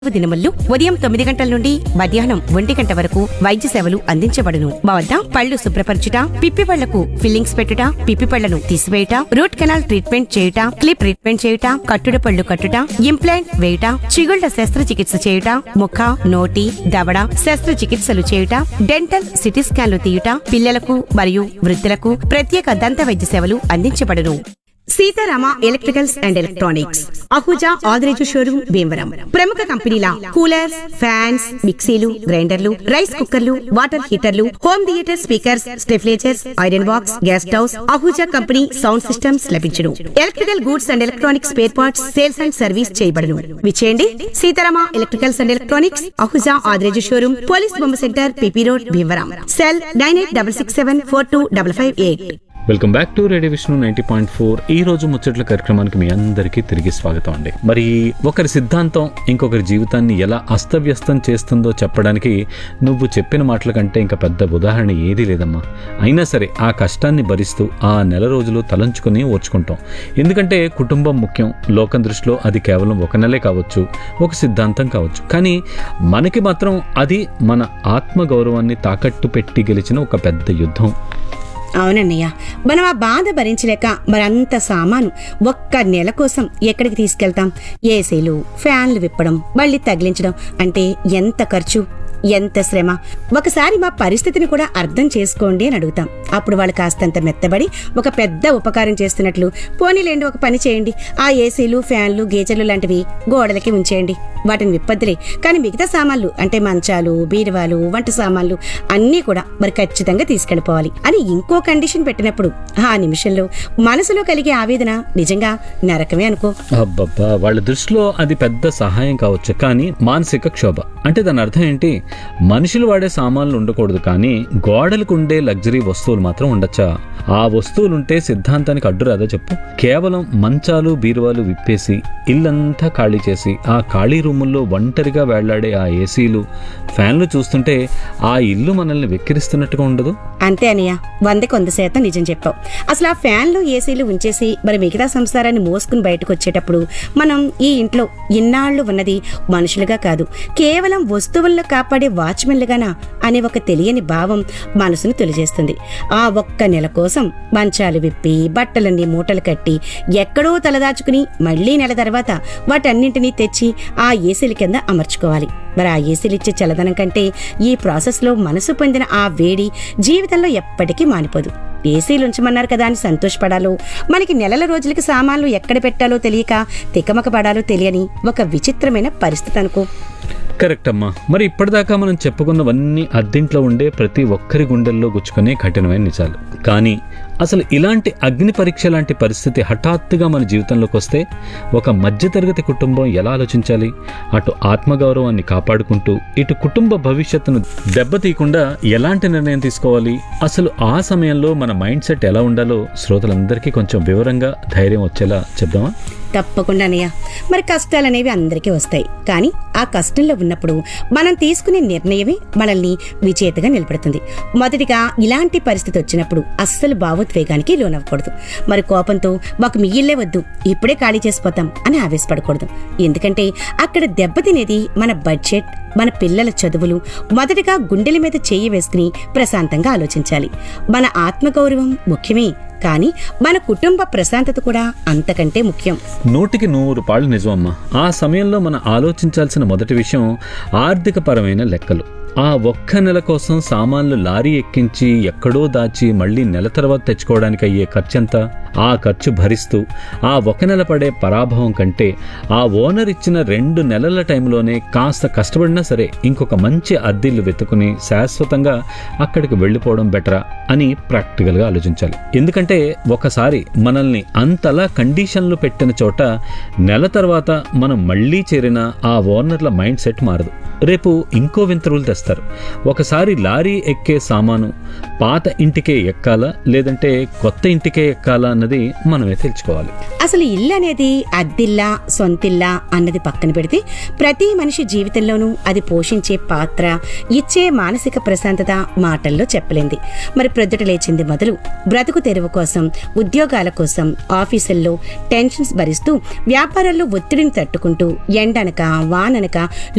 దినముల్లో ఉదయం తొమ్మిది గంటల నుండి మధ్యాహ్నం ఒంటి గంట వరకు వైద్య సేవలు అందించబడును మా వద్ద పళ్ళు శుభ్రపరచుట పిప్పి పళ్లకు ఫిల్లింగ్స్ పెట్టుట పిప్పి పళ్లను తీసివేయుట రూట్ కెనాల్ ట్రీట్మెంట్ చేయుట క్లిప్ ట్రీట్మెంట్ చేయుట కట్టుడు పళ్ళు కట్టుట ఇంప్లాంట్ వేయుట చిగుళ్ల శస్త్రచికిత్స చేయుట ముఖ నోటి దవడ శస్త్రచికిత్సలు చేయుట డెంటల్ సిటీ స్కాన్లు తీయుట పిల్లలకు మరియు వృద్ధులకు ప్రత్యేక దంత వైద్య సేవలు అందించబడును Seetharama electricals and electronics Ahuja Adireju showroom Bhimavaram ప్రముఖ కంపెనీల కూలర్స్ ఫ్యాన్స్ మిక్సీలు గ్రైండర్లు రైస్ కుక్కర్లు వాటర్ హీటర్లు home theatre speakers stabilisers iron box gas stoves Ahuja company sound systems లభించును electrical goods and electronics spare parts sales and service చేయబడును విచేయండి Seetharama electricals and electronics Ahuja Adireju showroom police బొమ్మ centre PP road Bhimavaram cell nine eight double six seven four two double five eight welcome back to radio Vishnu ninety point four ఈ రోజు ముచ్చట్ల కార్యక్రమానికి మీ అందరికీ తిరిగి స్వాగతం అండి మరి ఒకరి సిద్ధాంతం ఇంకొకరి జీవితాన్ని ఎలా అస్తవ్యస్తం చేస్తుందో చెప్పడానికి నువ్వు చెప్పిన మాటల కంటే ఇంకా పెద్ద ఉదాహరణ ఏదీ లేదమ్మా అయినా సరే ఆ కష్టాన్ని భరిస్తూ ఆ నెల రోజులు తలంచుకొని ఓర్చుకుంటాం ఎందుకంటే కుటుంబం ముఖ్యం లోకం దృష్టిలో అది కేవలం ఒక నెలే కావచ్చు ఒక సిద్ధాంతం కావచ్చు కానీ మనకి మాత్రం అది మన ఆత్మగౌరవాన్ని తాకట్టు పెట్టి గెలిచిన ఒక పెద్ద యుద్ధం అవునన్నయ్య మనం ఆ బాధ భరించలేక మరంత సామాను ఒక్క నెల కోసం ఎక్కడికి తీసుకెళ్తాం ఏసీలు ఫ్యాన్లు విప్పడం మళ్ళీ తగిలించడం అంటే ఎంత ఖర్చు ఎంత శ్రమ ఒకసారి మా పరిస్థితిని కూడా అర్థం చేసుకోండి అని అడుగుతాం అప్పుడు వాళ్ళు కాస్తంత మెత్తబడి ఒక పెద్ద ఉపకారం చేస్తున్నట్లు పోనీలేండి ఒక పని చేయండి ఆ ఏసీలు ఫ్యాన్లు గీజర్లు లాంటివి గోడలకి ఉంచేయండి వాటిని విప్పద్దులే కానీ మిగతా సామాన్లు అంటే మంచాలు బీరువాలు వంట సామాన్లు అన్నీ కూడా మరి ఖచ్చితంగా తీసుకెళ్లిపోవాలి అని ఇంకో కండిషన్ పెట్టినప్పుడు ఆ నిమిషంలో మనసులో కలిగే ఆవేదన నిజంగా నరకమే అనుకో అబ్బబ్బా వాళ్ళ దృష్టిలో అది పెద్ద సహాయం కావచ్చు కానీ మానసిక క్షోభ అంటే దాని అర్థం ఏంటి మనుషులు వాడే సామాన్లు ఉండకూడదు కానీ గోడలకు ఉండే లగ్జరీ వస్తువులు మాత్రం ఉండొచ్చా ఆ వస్తువులుంటే సిద్ధాంతానికి అడ్డు రాదా చెప్పు కేవలం మంచాలు బీరువాలు విప్పేసి ఇల్లంతా ఖాళీ చేసి ఆ ఖాళీ రూముల్లో ఒంటరిగా వేళ్లాడే ఆ ఏసీలు ఫ్యాన్లు చూస్తుంటే ఆ ఇల్లు మనల్ని వెక్కిరిస్తున్నట్టుగా ఉండదు అంతే అనయ్య వందకి వంద శాతం నిజం చెప్పావు అసలు ఆ ఫ్యాన్లు ఏసీలు ఉంచేసి మరి మిగతా సంసారాన్ని మోసుకుని బయటకు వచ్చేటప్పుడు మనం ఈ ఇంట్లో ఇన్నాళ్లు ఉన్నది మనుషులుగా కాదు కేవలం వస్తువుల్లో కాపాడే వాచ్మెన్లుగానా అనే ఒక తెలియని భావం మనసును తొలిచేస్తుంది ఆ ఒక్క నెల కోసం మంచాలు విప్పి బట్టలన్నీ మూటలు కట్టి ఎక్కడో తలదాచుకుని మళ్లీ నెల తర్వాత వాటన్నింటినీ తెచ్చి ఆ ఏసీల కింద అమర్చుకోవాలి మరి ఆ ఏసీలు ఇచ్చే చల్లదనం కంటే ఈ ప్రాసెస్లో మనసు పొందిన ఆ వేడి జీవితంలో ఎప్పటికీ మానిపోదు ఏసీలు ఉంచమన్నారు కదా అని సంతోషపడాలో మనకి నెలల రోజులకి సామాన్లు ఎక్కడ పెట్టాలో తెలియక తికమక పడాలో తెలియని ఒక విచిత్రమైన పరిస్థితి అనుకో కరెక్ట్ అమ్మా మరి ఇప్పటిదాకా మనం చెప్పుకున్నవన్నీ అద్దింట్లో ఉండే ప్రతి ఒక్కరి గుండెల్లో గుచ్చుకునే కఠినమైన నిజాలు కానీ అసలు ఇలాంటి అగ్ని పరీక్ష లాంటి పరిస్థితి హఠాత్తుగా మన జీవితంలోకి వస్తే ఒక మధ్యతరగతి కుటుంబం ఎలా ఆలోచించాలి అటు ఆత్మగౌరవాన్ని కాపాడుకుంటూ ఇటు కుటుంబ భవిష్యత్తును దెబ్బతీయకుండా ఎలాంటి నిర్ణయం తీసుకోవాలి అసలు ఆ సమయంలో మన మైండ్ సెట్ ఎలా ఉండాలో శ్రోతలందరికీ కొంచెం వివరంగా ధైర్యం వచ్చేలా చెప్దామా తప్పకుండా అన్నయ్య మరి కష్టాలనేవి అందరికీ వస్తాయి కానీ ఆ కష్టంలో ఉన్నప్పుడు మనం తీసుకునే నిర్ణయమే మనల్ని విజేతగా నిలబెడుతుంది మొదటిగా ఇలాంటి పరిస్థితి వచ్చినప్పుడు అస్సలు భావోద్వేగానికి లోనవ్వకూడదు మరి కోపంతో మాకు మిగిల్లే వద్దు ఇప్పుడే ఖాళీ చేసిపోతాం అని ఆవేశపడకూడదు ఎందుకంటే అక్కడ దెబ్బతినేది మన బడ్జెట్ మన పిల్లల చదువులు మొదటగా గుండెల మీద చేయి వేసుకుని ప్రశాంతంగా ఆలోచించాలి మన ఆత్మగౌరవం ముఖ్యమే కానీ మన కుటుంబ ప్రశాంతత కూడా అంతకంటే ముఖ్యం నూటికి నూరు పాళ్ళు నిజమమ్మా ఆ సమయంలో మనం ఆలోచించాల్సిన మొదటి విషయం ఆర్థిక పరమైన లెక్కలు ఆ ఒక్క నెల కోసం సామాన్లు లారీ ఎక్కించి ఎక్కడో దాచి మళ్ళీ నెల తర్వాత తెచ్చుకోవడానికి అయ్యే ఖర్చంత ఆ ఖర్చు భరిస్తూ ఆ ఒక నెల పడే పరాభవం కంటే ఆ ఓనర్ ఇచ్చిన రెండు నెలల టైంలోనే కాస్త కష్టపడినా సరే ఇంకొక మంచి అద్దెల్లు వెతుకుని శాశ్వతంగా అక్కడికి వెళ్ళిపోవడం బెటరా అని ప్రాక్టికల్గా ఆలోచించాలి ఎందుకంటే ఒకసారి మనల్ని అంతలా కండిషన్లు పెట్టిన చోట నెల తర్వాత మనం మళ్ళీ చేరిన ఆ ఓనర్ల మైండ్ సెట్ మారదు రేపు ఇంకో వింతరులు తెస్తారు ఒకసారి లారీ ఎక్కే సామాను పాత ఇంటికే ఎక్కాలా లేదంటే కొత్త ఇంటికే ఎక్కాలా అన్నది మనమే తెలుసుకోవాలి అసలు ఇల్లు అనేది అద్దిల్లా సొంతిల్లా అన్నది పక్కన పెడితే ప్రతి మనిషి జీవితంలోనూ అది పోషించే పాత్ర ఇచ్చే మానసిక ప్రశాంతత మాటల్లో చెప్పలేంది మరి ప్రొద్దుట లేచింది మొదలు బ్రతుకు తెరువు కోసం ఉద్యోగాల కోసం ఆఫీసుల్లో టెన్షన్స్ భరిస్తూ వ్యాపారాల్లో ఒత్తిడిని తట్టుకుంటూ ఎండనక వాననక